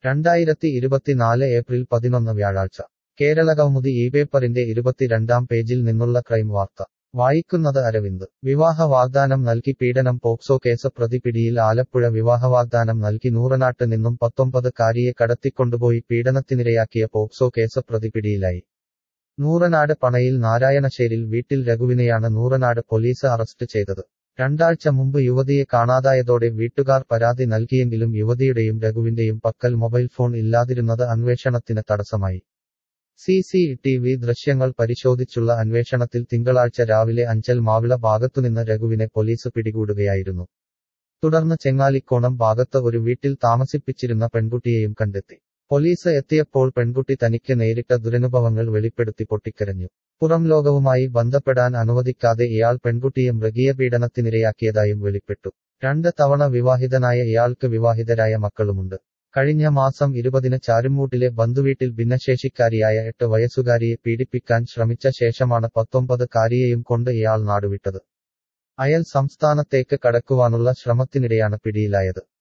രണ്ടായിരത്തി ഇരുപത്തിനാല് ഏപ്രിൽ പതിനൊന്ന് വ്യാഴാഴ്ച കേരള കൗമുദി ഈ പേപ്പറിന്റെ ഇരുപത്തിരണ്ടാം പേജിൽ നിന്നുള്ള ക്രൈം വാർത്ത വായിക്കുന്നത് അരവിന്ദ് വിവാഹ വാഗ്ദാനം നൽകി പീഡനം പോക്സോ കേസ് പ്രതി പിടിയിൽ ആലപ്പുഴ വിവാഹ വാഗ്ദാനം നൽകി നൂറനാട്ട് നിന്നും പത്തൊമ്പത് കാരിയെ കടത്തിക്കൊണ്ടുപോയി പീഡനത്തിനിരയാക്കിയ പോക്സോ കേസ് പ്രതി പിടിയിലായി നൂറനാട് പണയിൽ നാരായണശ്ശേരിൽ വീട്ടിൽ രഘുവിനെയാണ് നൂറനാട് പോലീസ് അറസ്റ്റ് ചെയ്തത് രണ്ടാഴ്ച മുമ്പ് യുവതിയെ കാണാതായതോടെ വീട്ടുകാർ പരാതി നൽകിയെങ്കിലും യുവതിയുടെയും രഘുവിന്റെയും പക്കൽ മൊബൈൽ ഫോൺ ഇല്ലാതിരുന്നത് അന്വേഷണത്തിന് തടസ്സമായി സി സി ടി വി ദൃശ്യങ്ങൾ പരിശോധിച്ചുള്ള അന്വേഷണത്തിൽ തിങ്കളാഴ്ച രാവിലെ അഞ്ചൽ മാവിള ഭാഗത്തുനിന്ന് രഘുവിനെ പോലീസ് പിടികൂടുകയായിരുന്നു തുടർന്ന് ചെങ്ങാലിക്കോണം ഭാഗത്ത് ഒരു വീട്ടിൽ താമസിപ്പിച്ചിരുന്ന പെൺകുട്ടിയെയും കണ്ടെത്തി പോലീസ് എത്തിയപ്പോൾ പെൺകുട്ടി തനിക്ക് നേരിട്ട ദുരനുഭവങ്ങൾ വെളിപ്പെടുത്തി പൊട്ടിക്കരഞ്ഞു പുറം ലോകവുമായി ബന്ധപ്പെടാൻ അനുവദിക്കാതെ ഇയാൾ പെൺകുട്ടിയെ മൃഗീയ പീഡനത്തിനിരയാക്കിയതായും വെളിപ്പെട്ടു രണ്ട് തവണ വിവാഹിതനായ ഇയാൾക്ക് വിവാഹിതരായ മക്കളുമുണ്ട് കഴിഞ്ഞ മാസം ഇരുപതിന് ചാരുമൂട്ടിലെ ബന്ധുവീട്ടിൽ ഭിന്നശേഷിക്കാരിയായ എട്ട് വയസ്സുകാരിയെ പീഡിപ്പിക്കാൻ ശ്രമിച്ച ശേഷമാണ് പത്തൊമ്പത് കാരിയെയും കൊണ്ട് ഇയാൾ നാടുവിട്ടത് അയൽ സംസ്ഥാനത്തേക്ക് കടക്കുവാനുള്ള ശ്രമത്തിനിടെയാണ് പിടിയിലായത്